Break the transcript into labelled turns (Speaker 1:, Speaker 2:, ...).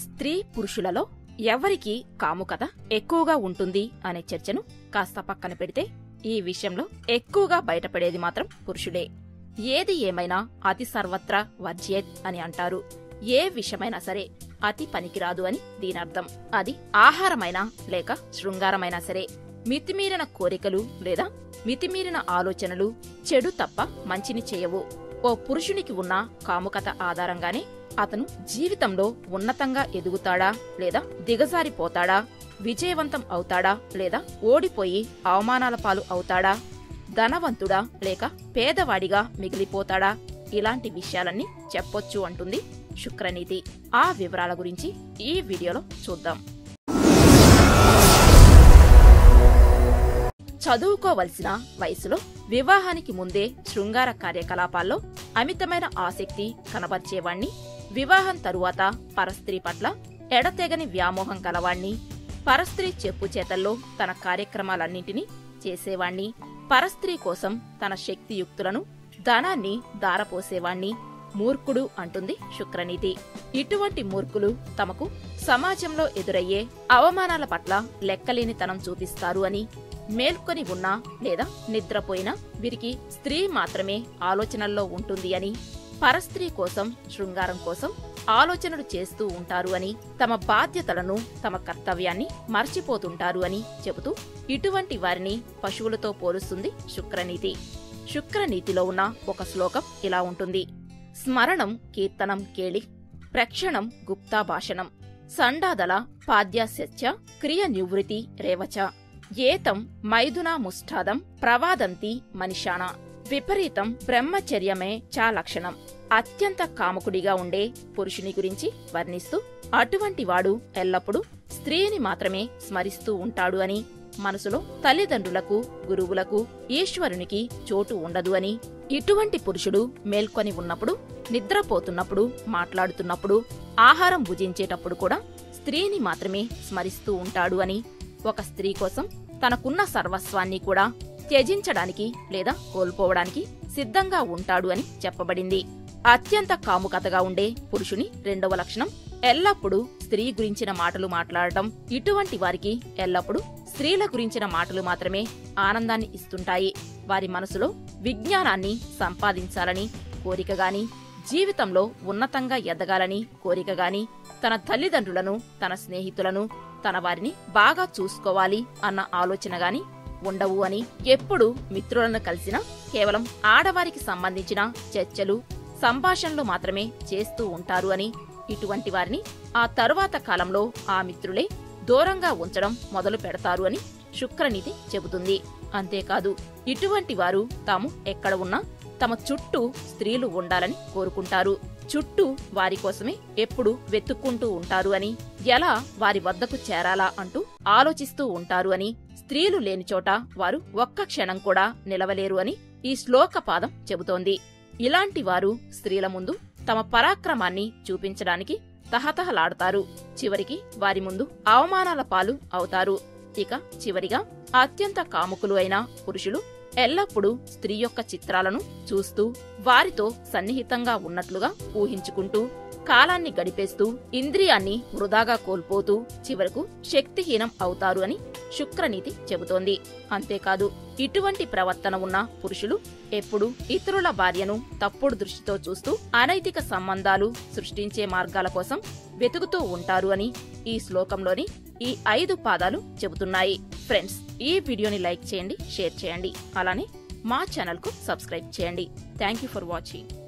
Speaker 1: స్త్రీ పురుషులలో ఎవరికి కాముకత ఎక్కువగా ఉంటుంది అనే చర్చను కాస్త పక్కన పెడితే ఈ విషయంలో ఎక్కువగా బయటపడేది మాత్రం పురుషుడే ఏది ఏమైనా అతి సర్వత్రా వర్జ్యేత్ అని అంటారు ఏ విషమైనా సరే అతి పనికిరాదు అని దీనర్థం అది ఆహారమైనా లేక శృంగారమైనా సరే మితిమీరిన కోరికలు లేదా మితిమీరిన ఆలోచనలు చెడు తప్ప మంచిని చేయవు ఓ పురుషునికి ఉన్న కాముకత ఆధారంగానే అతను జీవితంలో ఉన్నతంగా ఎదుగుతాడా లేదా దిగజారిపోతాడా విజయవంతం అవుతాడా లేదా ఓడిపోయి అవమానాల పాలు అవుతాడా ధనవంతుడా లేక పేదవాడిగా మిగిలిపోతాడా ఇలాంటి విషయాలన్నీ చెప్పొచ్చు అంటుంది శుక్రనీతి ఆ వివరాల గురించి ఈ వీడియోలో చూద్దాం చదువుకోవలసిన వయసులో వివాహానికి ముందే శృంగార కార్యకలాపాల్లో అమితమైన ఆసక్తి కనబర్చేవాణ్ణి వివాహం తరువాత పరస్త్రీ పట్ల ఎడతెగని వ్యామోహం కలవాణ్ణి పరస్త్రీ చెప్పు చేతల్లో తన కార్యక్రమాలన్నింటినీ చేసేవాణ్ణి పరస్త్రీ కోసం తన శక్తియుక్తులను ధనాన్ని దారపోసేవాణ్ణి మూర్ఖుడు అంటుంది శుక్రనీతి ఇటువంటి మూర్ఖులు తమకు సమాజంలో ఎదురయ్యే అవమానాల పట్ల లెక్కలేనితనం చూపిస్తారు అని మేల్కొని ఉన్నా లేదా నిద్రపోయినా వీరికి స్త్రీ మాత్రమే ఆలోచనల్లో ఉంటుంది అని పరస్త్రీ కోసం శృంగారం కోసం ఆలోచనలు చేస్తూ ఉంటారు అని తమ బాధ్యతలను తమ కర్తవ్యాన్ని మర్చిపోతుంటారు అని చెబుతూ ఇటువంటి వారిని పశువులతో పోలుస్తుంది శుక్రనీతి శుక్రనీతిలో ఉన్న ఒక శ్లోకం ఇలా ఉంటుంది స్మరణం కీర్తనం కేళి ప్రక్షణం గుప్తా భాషణం సండాదల పాద్యాస్య క్రియ నివృత్తి రేవచ ఏతం మైథునా ముష్టాదం ప్రవాదంతి మనిషాణ విపరీతం బ్రహ్మచర్యమే చా లక్షణం అత్యంత కాముకుడిగా ఉండే పురుషుని గురించి వర్ణిస్తూ అటువంటి వాడు ఎల్లప్పుడూ స్త్రీని మాత్రమే స్మరిస్తూ ఉంటాడు అని మనసులో తల్లిదండ్రులకు గురువులకు ఈశ్వరునికి చోటు ఉండదు అని ఇటువంటి పురుషుడు మేల్కొని ఉన్నప్పుడు నిద్రపోతున్నప్పుడు మాట్లాడుతున్నప్పుడు ఆహారం భుజించేటప్పుడు కూడా స్త్రీని మాత్రమే స్మరిస్తూ ఉంటాడు అని ఒక స్త్రీ కోసం తనకున్న సర్వస్వాన్ని కూడా త్యజించడానికి లేదా కోల్పోవడానికి సిద్ధంగా ఉంటాడు అని చెప్పబడింది అత్యంత కాముకతగా ఉండే పురుషుని రెండవ లక్షణం ఎల్లప్పుడూ స్త్రీ గురించిన మాటలు మాట్లాడటం ఇటువంటి వారికి ఎల్లప్పుడూ స్త్రీల గురించిన మాటలు మాత్రమే ఆనందాన్ని ఇస్తుంటాయి వారి మనసులో విజ్ఞానాన్ని సంపాదించాలని కోరిక గాని జీవితంలో ఉన్నతంగా ఎదగాలని కోరిక గాని తన తల్లిదండ్రులను తన స్నేహితులను తన వారిని బాగా చూసుకోవాలి అన్న ఆలోచన గాని ఉండవు అని ఎప్పుడు మిత్రులను కలిసినా కేవలం ఆడవారికి సంబంధించిన చర్చలు సంభాషణలు మాత్రమే చేస్తూ ఉంటారు అని ఇటువంటి వారిని ఆ తరువాత కాలంలో ఆ మిత్రులే దూరంగా ఉంచడం మొదలు పెడతారు అని శుక్రనీతి చెబుతుంది అంతేకాదు ఇటువంటి వారు తాము ఎక్కడ ఉన్నా తమ చుట్టూ స్త్రీలు ఉండాలని కోరుకుంటారు చుట్టూ వారి కోసమే ఎప్పుడు వెతుక్కుంటూ ఉంటారు అని ఎలా వారి వద్దకు చేరాలా అంటూ ఆలోచిస్తూ ఉంటారు అని స్త్రీలు లేని చోట వారు ఒక్క క్షణం కూడా నిలవలేరు అని ఈ శ్లోక పాదం చెబుతోంది ఇలాంటి వారు స్త్రీల ముందు తమ పరాక్రమాన్ని చూపించడానికి తహతహలాడతారు చివరికి వారి ముందు అవమానాల పాలు అవుతారు ఇక చివరిగా అత్యంత కాముకులు అయిన పురుషులు ఎల్లప్పుడూ స్త్రీ యొక్క చిత్రాలను చూస్తూ వారితో సన్నిహితంగా ఉన్నట్లుగా ఊహించుకుంటూ కాలాన్ని గడిపేస్తూ ఇంద్రియాన్ని వృధాగా కోల్పోతూ చివరకు శక్తిహీనం అవుతారు అని శుక్రనీతి చెబుతోంది అంతేకాదు ఇటువంటి ప్రవర్తన ఉన్న పురుషులు ఎప్పుడు ఇతరుల భార్యను తప్పుడు దృష్టితో చూస్తూ అనైతిక సంబంధాలు సృష్టించే మార్గాల కోసం వెతుకుతూ ఉంటారు అని ఈ శ్లోకంలోని ఈ ఐదు పాదాలు చెబుతున్నాయి ఫ్రెండ్స్ ఈ వీడియోని లైక్ చేయండి షేర్ చేయండి అలానే మా ఛానల్కు సబ్స్క్రైబ్ చేయండి థ్యాంక్ యూ ఫర్ వాచింగ్